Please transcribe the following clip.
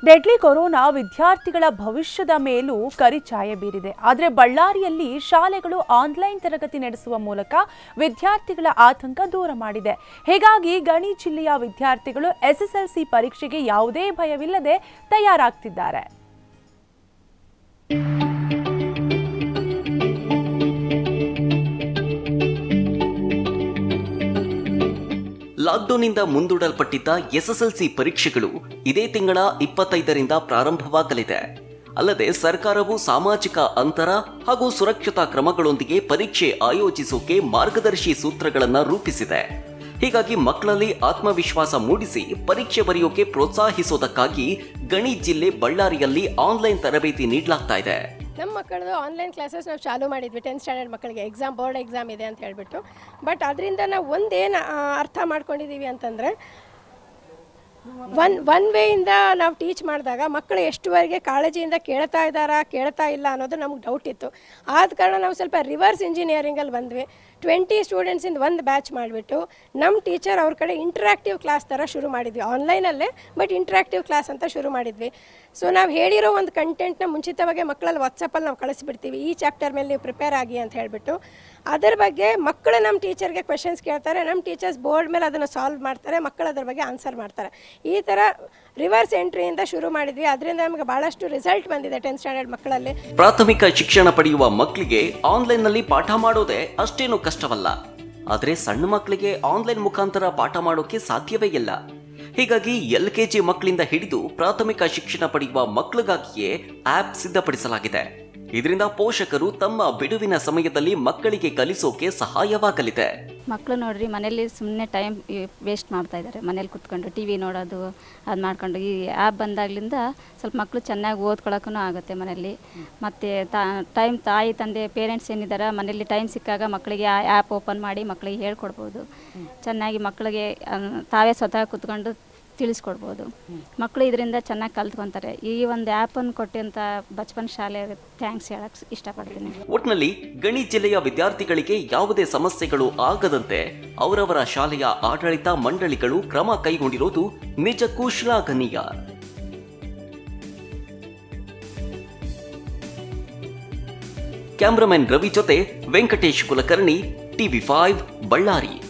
deadly corona ವಿದ್ಯಾರ್ಥಿಗಳ ಭವಿಷ್ಯದ ಮೇಲೂ ಕರಿಛಾಯ ಬೀರಿದೆ ಆದರೆ ಬಳ್ಳಾರಿಯಲ್ಲಿ ಶಾಲೆಗಳು ಆನ್ಲೈನ್ ತರಗತಿ ನಡೆಸುವ ಮೂಲಕ ವಿದ್ಯಾರ್ಥಿಗಳ ಆತಂಕ ದೂರ ಮಾಡಿದೆ ಹೀಗಾಗಿ ಗಣಿ ಜಿಲ್ಲೆಯ ವಿದ್ಯಾರ್ಥಿಗಳು ಎಸ್ಎಸ್ಎಲ್ಸಿ ಪರೀಕ್ಷೆಗೆ ಯಾವುದೇ ಭಯವಿಲ್ಲದೆ ತಯಾರಾಗ್ತಿದ್ದಾರೆ ಲಾಕ್ಡೌನ್ನಿಂದ ಮುಂದೂಡಲ್ಪಟ್ಟಿದ್ದ ಎಸ್ಎಸ್ಎಲ್ಸಿ ಪರೀಕ್ಷೆಗಳು ಇದೇ ತಿಂಗಳ ಇಪ್ಪತ್ತೈದರಿಂದ ಪ್ರಾರಂಭವಾಗಲಿದೆ ಅಲ್ಲದೆ ಸರ್ಕಾರವು ಸಾಮಾಜಿಕ ಅಂತರ ಹಾಗೂ ಸುರಕ್ಷತಾ ಕ್ರಮಗಳೊಂದಿಗೆ ಪರೀಕ್ಷೆ ಆಯೋಜಿಸೋಕೆ ಮಾರ್ಗದರ್ಶಿ ಸೂತ್ರಗಳನ್ನು ರೂಪಿಸಿದೆ ಹೀಗಾಗಿ ಮಕ್ಕಳಲ್ಲಿ ಆತ್ಮವಿಶ್ವಾಸ ಮೂಡಿಸಿ ಪರೀಕ್ಷೆ ಬರೆಯೋಕೆ ಪ್ರೋತ್ಸಾಹಿಸೋದಕ್ಕಾಗಿ ಗಣಿ ಜಿಲ್ಲೆ ಬಳ್ಳಾರಿಯಲ್ಲಿ ಆನ್ಲೈನ್ ತರಬೇತಿ ನೀಡಲಾಗ್ತಾ ಇದೆ ನಮ್ಮ ಮಕ್ಕಳದು ಆನ್ಲೈನ್ ಕ್ಲಾಸಸ್ ನಾವು ಚಾಲೂ ಮಾಡಿದ್ವಿ ಟೆಂತ್ ಸ್ಟ್ಯಾಂಡರ್ಡ್ ಮಕ್ಕಳಿಗೆ ಎಕ್ಸಾಮ್ ಬೋರ್ಡ್ ಎಕ್ಸಾಮ್ ಇದೆ ಅಂತ ಹೇಳ್ಬಿಟ್ಟು ಬಟ್ ಅದರಿಂದ ನಾವು ಒಂದೇನು ಅರ್ಥ ಮಾಡ್ಕೊಂಡಿದ್ದೀವಿ ಅಂತಂದರೆ ಒನ್ ಒನ್ ವೇಯಿಂದ ನಾವು ಟೀಚ್ ಮಾಡಿದಾಗ ಮಕ್ಕಳು ಎಷ್ಟುವರೆಗೆ ಕಾಳಜಿಯಿಂದ ಕೇಳ್ತಾ ಇದ್ದಾರಾ ಕೇಳ್ತಾ ಇಲ್ಲ ಅನ್ನೋದು ನಮ್ಗೆ ಡೌಟ್ ಇತ್ತು ಆದ ಕಾರಣ ನಾವು ಸ್ವಲ್ಪ ರಿವರ್ಸ್ ಇಂಜಿನಿಯರಿಂಗಲ್ಲಿ ಬಂದ್ವಿ ಟ್ವೆಂಟಿ ಸ್ಟೂಡೆಂಟ್ಸಿಂದ ಒಂದು ಬ್ಯಾಚ್ ಮಾಡಿಬಿಟ್ಟು ನಮ್ಮ ಟೀಚರ್ ಅವ್ರ ಕಡೆ ಇಂಟ್ರಾಕ್ಟಿವ್ ಕ್ಲಾಸ್ ಥರ ಶುರು ಮಾಡಿದ್ವಿ ಆನ್ಲೈನಲ್ಲೇ ಬಟ್ ಇಂಟ್ರಾಕ್ಟಿವ್ ಕ್ಲಾಸ್ ಅಂತ ಶುರು ಮಾಡಿದ್ವಿ ಸೊ ನಾವು ಹೇಳಿರೋ ಒಂದು ಕಂಟೆಂಟ್ನ ಮುಂಚಿತವಾಗಿ ಮಕ್ಕಳಲ್ಲಿ ವಾಟ್ಸಪ್ಪಲ್ಲಿ ನಾವು ಕಳಿಸ್ಬಿಡ್ತೀವಿ ಈ ಚಾಪ್ಟರ್ ಮೇಲೆ ನೀವು ಪ್ರಿಪೇರ್ ಆಗಿ ಅಂತ ಹೇಳಿಬಿಟ್ಟು ಅದರ ಬಗ್ಗೆ ಮಕ್ಕಳು ನಮ್ಮ ಟೀಚರ್ಗೆ ಕ್ವೆಶನ್ಸ್ ಕೇಳ್ತಾರೆ ನಮ್ಮ ಟೀಚರ್ಸ್ ಬೋರ್ಡ್ ಮೇಲೆ ಅದನ್ನು ಸಾಲ್ವ್ ಮಾಡ್ತಾರೆ ಮಕ್ಕಳು ಅದ್ರ ಬಗ್ಗೆ ಆನ್ಸರ್ ಮಾಡ್ತಾರೆ ಈ ಥರ ರಿವರ್ಸ್ ಎಂಟ್ರಿಯಿಂದ ಶುರು ಮಾಡಿದ್ವಿ ಅದರಿಂದ ನಮಗೆ ಭಾಳಷ್ಟು ರಿಸಲ್ಟ್ ಬಂದಿದೆ ಟೆಂತ್ ಸ್ಟ್ಯಾಂಡರ್ಡ್ ಮಕ್ಕಳಲ್ಲಿ ಪ್ರಾಥಮಿಕ ಶಿಕ್ಷಣ ಪಡೆಯುವ ಮಕ್ಕಳಿಗೆ ಆನ್ಲೈನ್ನಲ್ಲಿ ಪಾಠ ಮಾಡೋದೇ ಅಷ್ಟೇನು ಕಷ್ಟವಲ್ಲ ಆದರೆ ಸಣ್ಣ ಮಕ್ಕಳಿಗೆ ಆನ್ಲೈನ್ ಮುಖಾಂತರ ಪಾಠ ಮಾಡೋಕೆ ಸಾಧ್ಯವೇ ಇಲ್ಲ ಹೀಗಾಗಿ ಎಲ್ ಕೆ ಜಿ ಮಕ್ಕಳಿಂದ ಹಿಡಿದು ಪ್ರಾಥಮಿಕ ಶಿಕ್ಷಣ ಪಡೆಯುವ ಮಕ್ಕಳಿಗಾಗಿಯೇ ಆಪ್ ಸಿದ್ಧಪಡಿಸಲಾಗಿದೆ ಇದರಿಂದ ಪೋಷಕರು ತಮ್ಮ ಬಿಡುವಿನ ಸಮಯದಲ್ಲಿ ಮಕ್ಕಳಿಗೆ ಕಲಿಸೋಕೆ ಸಹಾಯವಾಗಲಿದೆ ಮಕ್ಕಳು ನೋಡ್ರಿ ಮನೇಲಿ ಸುಮ್ಮನೆ ಟೈಮ್ ವೇಸ್ಟ್ ಮಾಡ್ತಾ ಇದ್ದಾರೆ ಮನೇಲಿ ಕುತ್ಕೊಂಡು ಟಿ ವಿ ನೋಡೋದು ಅದು ಮಾಡ್ಕೊಂಡು ಈ ಆ್ಯಪ್ ಬಂದಾಗ್ಲಿಂದ ಸ್ವಲ್ಪ ಮಕ್ಕಳು ಚೆನ್ನಾಗಿ ಓದ್ಕೊಳಕ್ಕೂ ಆಗುತ್ತೆ ಮನೇಲಿ ಮತ್ತು ತಾ ಟೈಮ್ ತಾಯಿ ತಂದೆ ಪೇರೆಂಟ್ಸ್ ಏನಿದ್ದಾರೆ ಮನೇಲಿ ಟೈಮ್ ಸಿಕ್ಕಾಗ ಮಕ್ಕಳಿಗೆ ಆ ಆ್ಯಪ್ ಓಪನ್ ಮಾಡಿ ಮಕ್ಕಳಿಗೆ ಹೇಳ್ಕೊಡ್ಬೋದು ಚೆನ್ನಾಗಿ ಮಕ್ಕಳಿಗೆ ಆ, ತಾವೇ ಸ್ವತಃ ಕುತ್ಕೊಂಡು ತಿಳಿಸ್ಕೊಡ್ಬೋದು ಮಕ್ಕಳು ಇದರಿಂದ ಚೆನ್ನಾಗಿ ಕಲ್ತ್ಕೊತಾರೆ ಈ ಒಂದು ಆ್ಯಪನ್ನು ಕೊಟ್ಟಂಥ ಬಚಪನ್ ಶಾಲೆ ಥ್ಯಾಂಕ್ಸ್ ಹೇಳಕ್ಕೆ ಇಷ್ಟಪಡ್ತೀನಿ ಒಟ್ನಲ್ಲಿ ಗಣಿ ಜಿಲ್ಲೆಯ ವಿದ್ಯಾರ್ಥಿಗಳಿಗೆ ಯಾವುದೇ ಸಮಸ್ಯೆಗಳು ಆಗದಂತೆ ಅವರವರ ಶಾಲೆಯ ಆಡಳಿತ ಮಂಡಳಿಗಳು ಕ್ರಮ ಕೈಗೊಂಡಿರೋದು ನಿಜಕ್ಕೂ ಶ್ಲಾಘನೀಯ ಕ್ಯಾಮ್ರಾಮನ್ ರವಿ ಜೊತೆ ವೆಂಕಟೇಶ್ ಕುಲಕರ್ಣಿ ಟಿವಿ ಫೈವ್ ಬಳ್ಳಾರಿ